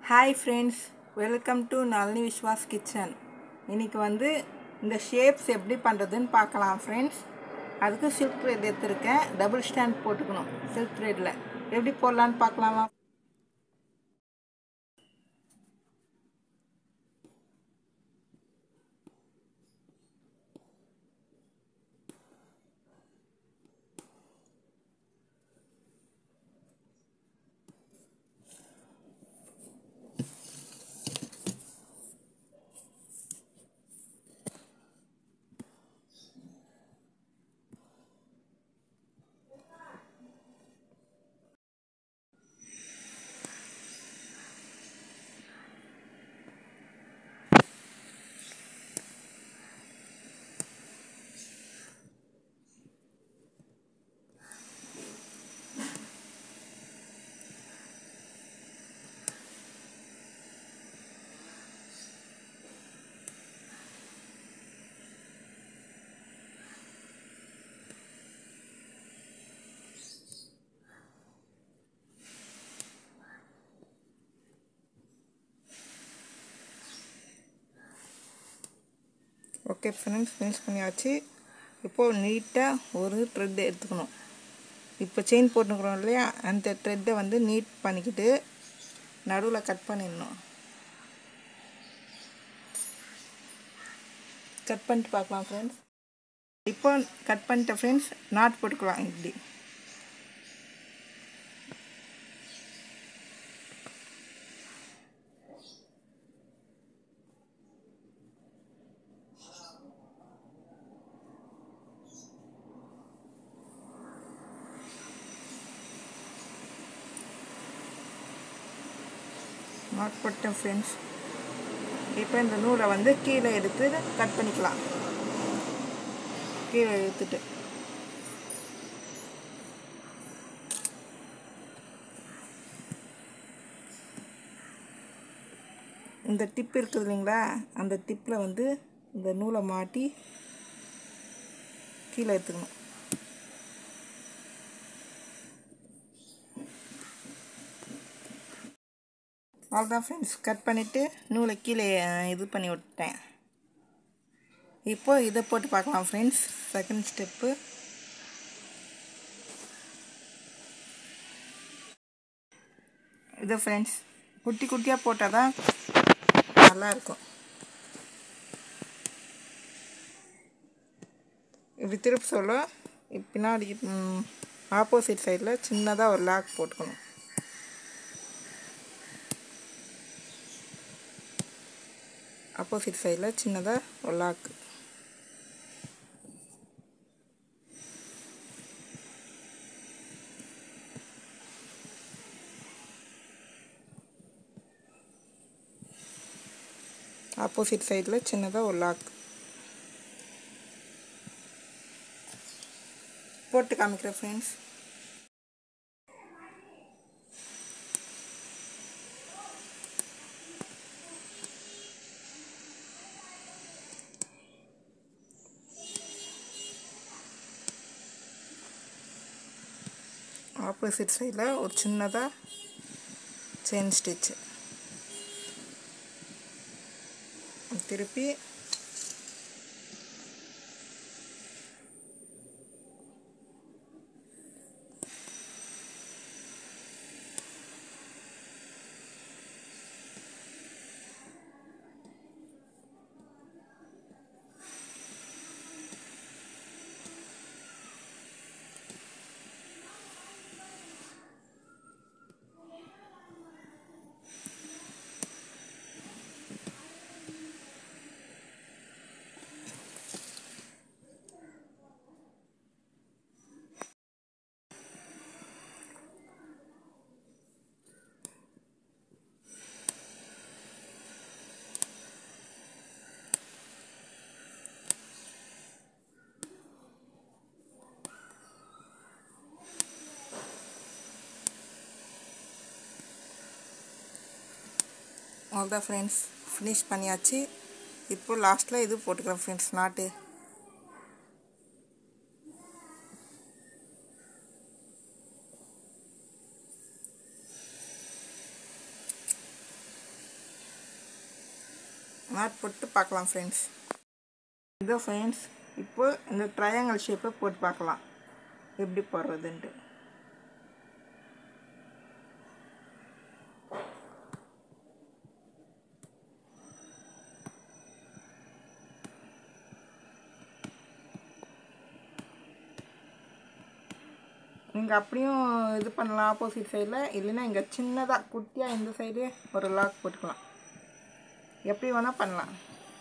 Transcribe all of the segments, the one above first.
hi friends welcome to Nalini Viswas kitchen இன்னைக்கு வந்து இந்த ஷேப்ஸ் எப்படி பண்ணுறதுன்னு பார்க்கலாம் ஃப்ரெண்ட்ஸ் அதுக்கு சில்க் த்ரெட் எடுத்திருக்கேன் டபுள் ஸ்டாண்ட் போட்டுக்கணும் சில்க் த்ரெட்டில் எப்படி போடலான்னு பார்க்கலாமா ஓகே ஃப்ரெண்ட்ஸ் ஃபினிஷ் பண்ணியாச்சு இப்போது நீட்டாக ஒரு த்ரெட் எடுத்துக்கணும் இப்போ செயின் போட்டுக்கிறோம் இல்லையா அந்த த்ரெட்டை வந்து நீட் பண்ணிக்கிட்டு நடுவில் கட் பண்ணிடணும் கட் பண்ணிட்டு பார்க்கலாம் ஃப்ரெண்ட்ஸ் இப்போ கட் பண்ணிட்ட ஃப்ரெண்ட்ஸ் நாட் போட்டுக்கலாம் இப்படி நாட் போட்டேன் ஃப்ரெண்ட்ஸ் இப்போ இந்த நூலை வந்து கீழே எடுத்து கட் பண்ணிக்கலாம் கீழே எடுத்துட்டு இந்த டிப் இருக்குது இல்லைங்களா அந்த டிப்பில் வந்து இந்த நூலை மாட்டி கீழே எடுத்துக்கணும் அவ்வளோதான் ஃப்ரெண்ட்ஸ் கட் பண்ணிவிட்டு நூலை கீழே இது பண்ணி விட்டேன் இப்போ இதை போட்டு பார்க்கலாம் ஃப்ரெண்ட்ஸ் செகண்ட் ஸ்டெப்பு இது ஃப்ரெண்ட்ஸ் குட்டி குட்டியாக போட்டால் தான் நல்லாயிருக்கும் இப்படி திருப்பி சொல்ல பின்னாடி ஆப்போசிட் சைடில் சின்னதாக ஒரு லாக் போட்டுக்கணும் ஆப்போசிட் சைடில் சின்னதாக ஒரு லாக்கு ஆப்போசிட் சைடில் சின்னதாக ஒரு லாக் போட்டு காமிக்கிறேன் ஃப்ரெண்ட்ஸ் ஆப்போசிட் சைடில் ஒரு சின்னதாக செயின் ஸ்டிச்சு திருப்பி அவ்வளோதான் ஃப்ரெண்ட்ஸ் ஃபினிஷ் பண்ணியாச்சு இப்போ லாஸ்ட்டில் இது போட்டுக்கிறேன் ஃப்ரெண்ட்ஸ் நாட்டு நாட் போட்டு பார்க்கலாம் ஃப்ரெண்ட்ஸ் இதோ ஃப்ரெண்ட்ஸ் இப்போ இந்த ட்ரையாங்கல் ஷேப்பை போட்டு பார்க்கலாம் எப்படி போடுறதுன்ட்டு நீங்கள் அப்படியும் இது பண்ணலாம் ஆப்போசிட் சைடில் இல்லைன்னா இங்கே சின்னதாக குட்டியாக இந்த சைடு ஒரு லாக் போட்டுக்கலாம் எப்படி வேணால் பண்ணலாம்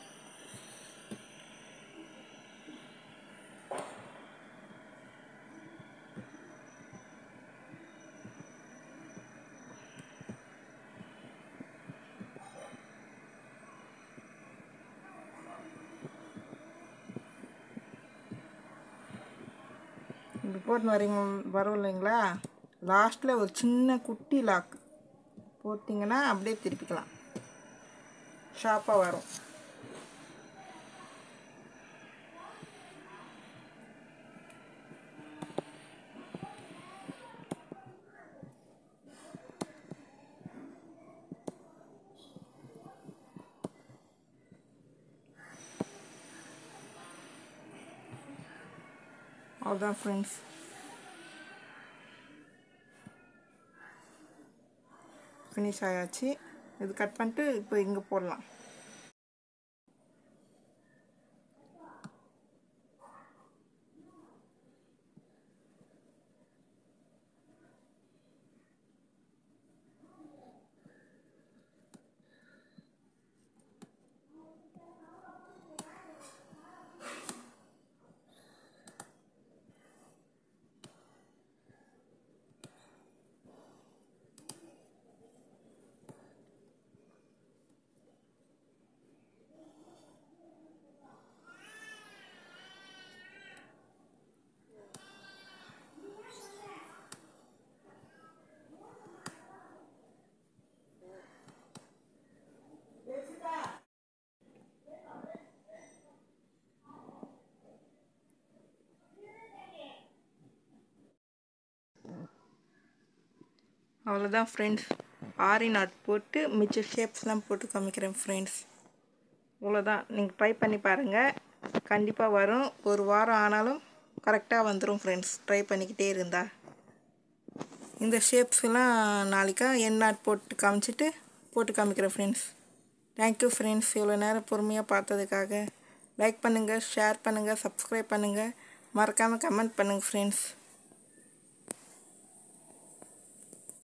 இப்படி போட்டு வரீங்க வரும் இல்லைங்களா லாஸ்ட்டில் ஒரு சின்ன குட்டி லாக் போட்டிங்கன்னா அப்படியே திருப்பிக்கலாம் ஷார்ப்பாக வரும் அவ்வளோதான் ஃப்ரெண்ட்ஸ் ஃபினிஷ் ஆயாச்சு இது கட் பண்ணிட்டு இப்போ இங்கே போடலாம் அவ்வளோதான் ஃப்ரெண்ட்ஸ் ஆரி நாட் போட்டு மிச்ச ஷேப்ஸ்லாம் போட்டு காமிக்கிறேன் ஃப்ரெண்ட்ஸ் இவ்வளோதான் நீங்கள் ட்ரை பண்ணி பாருங்கள் கண்டிப்பாக வரும் ஒரு வாரம் ஆனாலும் கரெக்டாக வந்துடும் ஃப்ரெண்ட்ஸ் ட்ரை பண்ணிக்கிட்டே இருந்தா இந்த ஷேப்ஸ்லாம் நாளைக்கா என் நாட் போட்டு காமிச்சிட்டு போட்டு காமிக்கிறேன் ஃப்ரெண்ட்ஸ் தேங்க்யூ ஃப்ரெண்ட்ஸ் இவ்வளோ நேரம் பொறுமையாக பார்த்ததுக்காக லைக் பண்ணுங்கள் ஷேர் பண்ணுங்கள் சப்ஸ்கிரைப் பண்ணுங்கள் மறக்காமல் கமெண்ட் பண்ணுங்கள் ஃப்ரெண்ட்ஸ்